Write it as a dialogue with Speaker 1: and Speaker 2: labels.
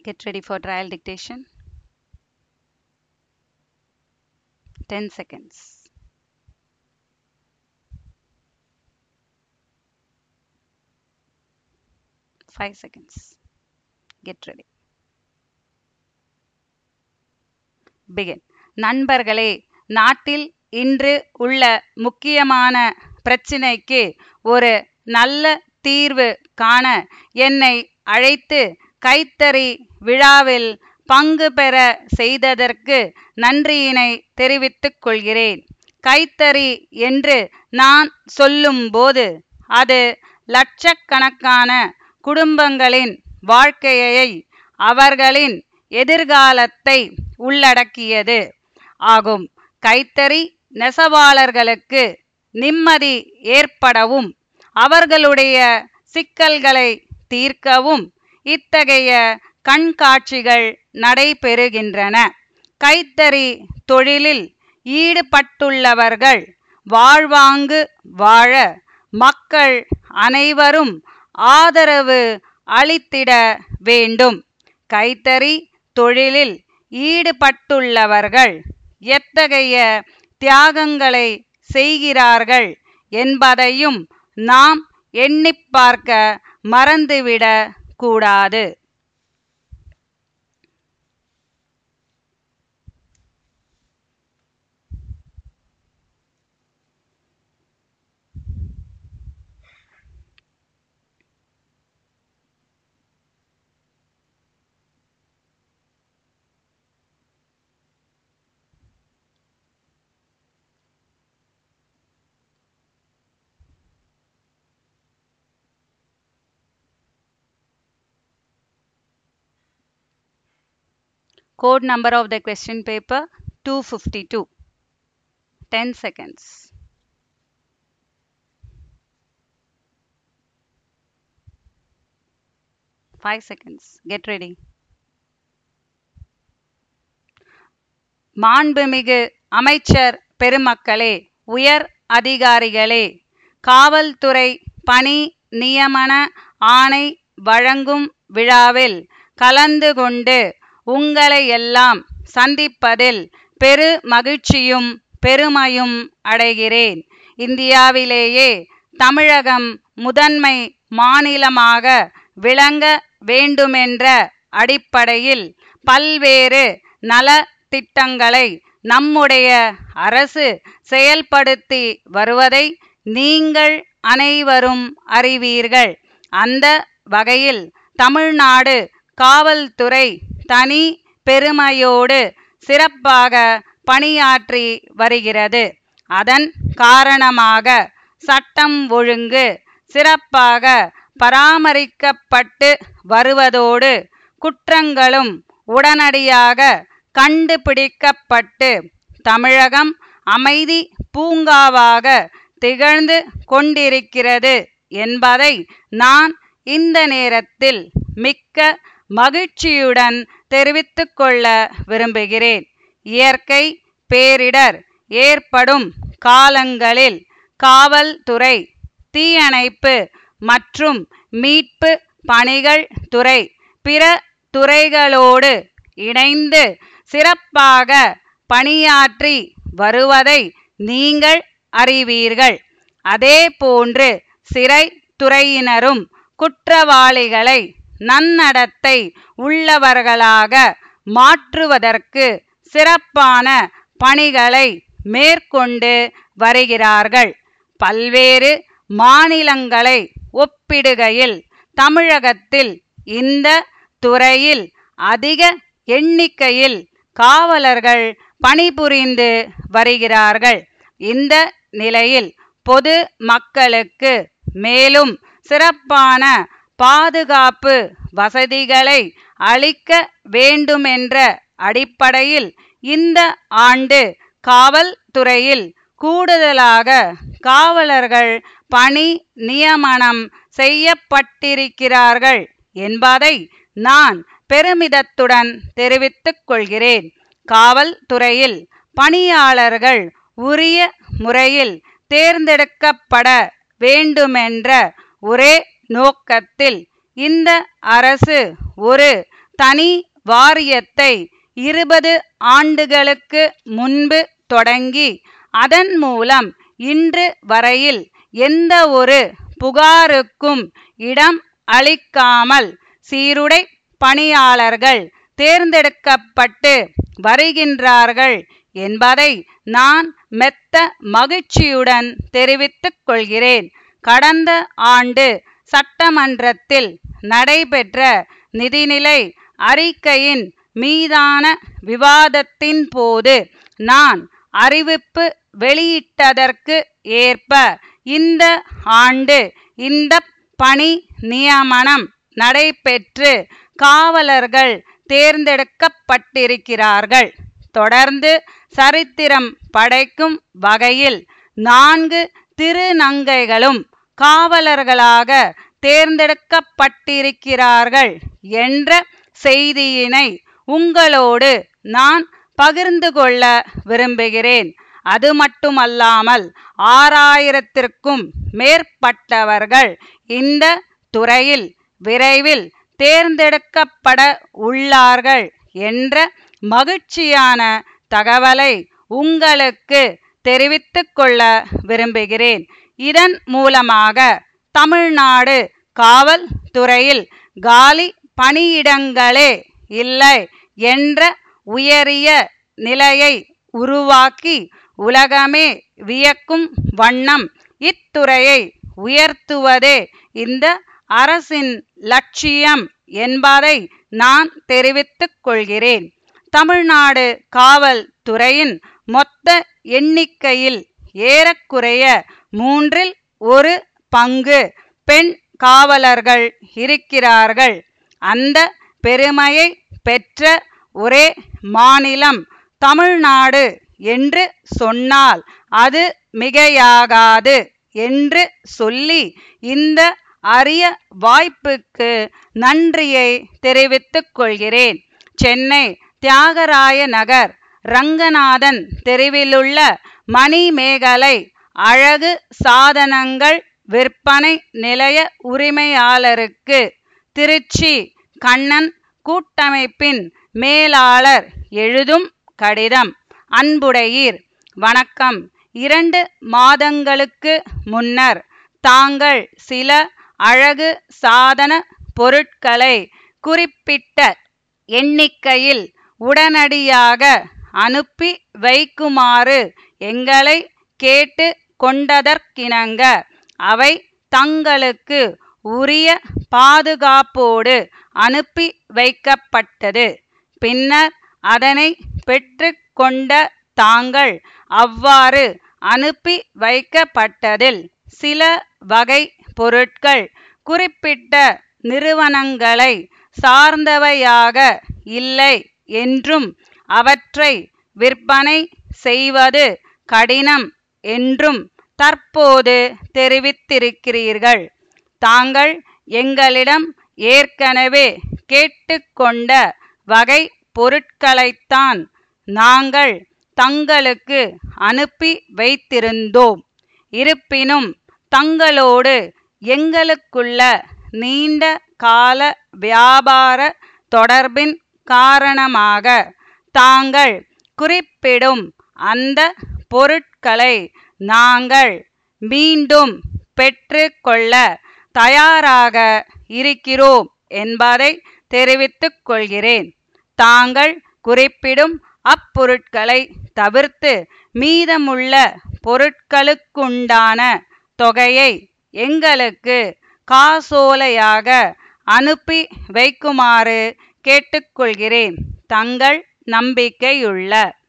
Speaker 1: Get ready for trial dictation. 10 seconds. Five seconds. Get ready. Begin. நண்பர்களே நாட்டில் இன்று உள்ள முக்கியமான பிரச்சினைக்கு ஒரு நல்ல தீர்வு காண என்னை அழைத்து கைத்தறி விழாவில் பங்கு பெற செய்ததற்கு நன்றியினை தெரிவித்துக் கொள்கிறேன் கைத்தறி என்று நான் சொல்லும்போது அது லட்சக்கணக்கான குடும்பங்களின் வாழ்க்கையை அவர்களின் எதிர்காலத்தை உள்ளடக்கியது ஆகும் கைத்தறி நெசவாளர்களுக்கு நிம்மதி ஏற்படவும் அவர்களுடைய சிக்கல்களை தீர்க்கவும் இத்தகைய கண்காட்சிகள் நடைபெறுகின்றன கைத்தறி தொழிலில் ஈடுபட்டுள்ளவர்கள் வாழ்வாங்கு வாழ மக்கள் அனைவரும் ஆதரவு அளித்திட வேண்டும் கைத்தறி தொழிலில் ஈடுபட்டுள்ளவர்கள் எத்தகைய தியாகங்களை செய்கிறார்கள் என்பதையும் நாம் எண்ணிப் பார்க்க மறந்துவிட கூடாது Code number of the question paper 252. 10 seconds. Five seconds. Get ready. மாண்புமிகு அமைச்சர் பெருமக்களே உயர் அதிகாரிகளே காவல்துறை பணி நியமன ஆணை வழங்கும் விழாவில் கலந்து கொண்டு உங்களையெல்லாம் சந்திப்பதில் பெரு மகிழ்ச்சியும் பெருமையும் அடைகிறேன் இந்தியாவிலேயே தமிழகம் முதன்மை மாநிலமாக விளங்க வேண்டுமென்ற அடிப்படையில் பல்வேறு நல திட்டங்களை நம்முடைய அரசு செயல்படுத்தி வருவதை நீங்கள் அனைவரும் அறிவீர்கள் அந்த வகையில் தமிழ்நாடு காவல்துறை தனி பெருமையோடு சிறப்பாக பணியாற்றி வருகிறது அதன் காரணமாக சட்டம் ஒழுங்கு சிறப்பாக பராமரிக்கப்பட்டு வருவதோடு குற்றங்களும் உடனடியாக கண்டுபிடிக்கப்பட்டு தமிழகம் அமைதி பூங்காவாக திகழ்ந்து கொண்டிருக்கிறது என்பதை நான் இந்த நேரத்தில் மிக்க மகிழ்ச்சியுடன் தெரிவித்துக் கொள்ள விரும்புகிறேன் இயற்கை பேரிடர் ஏற்படும் காலங்களில் காவல்துறை தீயணைப்பு மற்றும் மீட்பு பணிகள் துறை பிற துறைகளோடு இணைந்து சிறப்பாக பணியாற்றி வருவதை நீங்கள் அறிவீர்கள் அதேபோன்று சிறை துறையினரும் குற்றவாளிகளை நன்னடத்தை உள்ளவர்களாக மாற்றுவதற்கு சிறப்பான பணிகளை மேற்கொண்டு வருகிறார்கள் பல்வேறு மாநிலங்களை ஒப்பிடுகையில் தமிழகத்தில் இந்த துறையில் அதிக எண்ணிக்கையில் காவலர்கள் பணிபுரிந்து வருகிறார்கள் இந்த நிலையில் பொது மக்களுக்கு மேலும் சிறப்பான பாதுகாப்பு வசதிகளை அளிக்க வேண்டுமென்ற அடிப்படையில் இந்த ஆண்டு காவல்துறையில் கூடுதலாக காவலர்கள் பணி நியமனம் செய்யப்பட்டிருக்கிறார்கள் என்பதை நான் பெருமிதத்துடன் தெரிவித்துக் கொள்கிறேன் காவல்துறையில் பணியாளர்கள் உரிய முறையில் தேர்ந்தெடுக்கப்பட வேண்டுமென்ற ஒரே நோக்கத்தில் இந்த அரசு ஒரு தனி வாரியத்தை இருபது ஆண்டுகளுக்கு முன்பு தொடங்கி அதன் மூலம் இன்று வரையில் எந்த ஒரு புகாருக்கும் இடம் அளிக்காமல் சீருடை பணியாளர்கள் தேர்ந்தெடுக்கப்பட்டு வருகின்றார்கள் என்பதை நான் மெத்த மகிழ்ச்சியுடன் தெரிவித்துக் கொள்கிறேன் கடந்த ஆண்டு சட்டமன்றத்தில் நடைபெற்ற நிதிநிலை அறிக்கையின் மீதான விவாதத்தின் போது நான் அறிவிப்பு வெளியிட்டதற்கு ஏற்ப இந்த ஆண்டு இந்த பணி நியமனம் நடைபெற்று காவலர்கள் தேர்ந்தெடுக்கப்பட்டிருக்கிறார்கள் தொடர்ந்து சரித்திரம் படைக்கும் வகையில் நான்கு திருநங்கைகளும் காவலர்களாக தேர்ந்தெடுக்கப்பட்டிருக்கிறார்கள் என்ற செய்தியினை உங்களோடு நான் பகிர்ந்து கொள்ள விரும்புகிறேன் அது மட்டுமல்லாமல் ஆறாயிரத்திற்கும் மேற்பட்டவர்கள் இந்த துறையில் விரைவில் தேர்ந்தெடுக்கப்பட உள்ளார்கள் என்ற மகிழ்ச்சியான தகவலை உங்களுக்கு தெரிவித்துக் கொள்ள விரும்புகிறேன் இதன் மூலமாக தமிழ்நாடு காவல் துறையில் காலி பணியிடங்களே இல்லை என்ற உயரிய நிலையை உருவாக்கி உலகமே வியக்கும் வண்ணம் இத்துறையை உயர்த்துவதே இந்த அரசின் லட்சியம் என்பதை நான் தெரிவித்துக் கொள்கிறேன் தமிழ்நாடு காவல் துறையின் மொத்த எண்ணிக்கையில் ஏறக்குறைய மூன்றில் ஒரு பங்கு பெண் காவலர்கள் இருக்கிறார்கள் அந்த பெருமையை பெற்ற ஒரே மாநிலம் தமிழ்நாடு என்று சொன்னால் அது மிகையாகாது என்று சொல்லி இந்த அரிய வாய்ப்புக்கு நன்றியை தெரிவித்துக் கொள்கிறேன் சென்னை தியாகராய நகர் ரங்கநாதன் தெருவிலுள்ள மணிமேகலை அழகு சாதனங்கள் விற்பனை நிலைய உரிமையாளருக்கு திருச்சி கண்ணன் கூட்டமைப்பின் மேலாளர் எழுதும் கடிதம் அன்புடையீர் வணக்கம் இரண்டு மாதங்களுக்கு முன்னர் தாங்கள் சில அழகு சாதன பொருட்களை குறிப்பிட்ட எண்ணிக்கையில் உடனடியாக அனுப்பி வைக்குமாறு எங்களை கேட்டு கொண்டதற்கிணங்க அவை தங்களுக்கு உரிய பாதுகாப்போடு அனுப்பி வைக்கப்பட்டது பின்னர் அதனை பெற்று கொண்ட தாங்கள் அவ்வாறு அனுப்பி வைக்கப்பட்டதில் சில வகை பொருட்கள் குறிப்பிட்ட நிறுவனங்களை சார்ந்தவையாக இல்லை என்றும் அவற்றை விற்பனை செய்வது கடினம் என்றும் தற்போது தெரிவித்திருக்கிறீர்கள் தாங்கள் எங்களிடம் ஏற்கனவே கேட்டுக்கொண்ட வகை பொருட்களைத்தான் நாங்கள் தங்களுக்கு அனுப்பி வைத்திருந்தோம் இருப்பினும் தங்களோடு எங்களுக்குள்ள நீண்ட கால வியாபார தொடர்பின் காரணமாக தாங்கள் குறிப்பிடும் அந்த பொருட்களை நாங்கள் மீண்டும் பெற்று கொள்ள தயாராக இருக்கிறோம் என்பதை தெரிவித்துக் கொள்கிறேன் தாங்கள் குறிப்பிடும் அப்பொருட்களை தவிர்த்து மீதமுள்ள பொருட்களுக்குண்டான தொகையை எங்களுக்கு காசோலையாக அனுப்பி வைக்குமாறு கேட்டுக்கொள்கிறேன் தங்கள் நம்பிக்கையுள்ள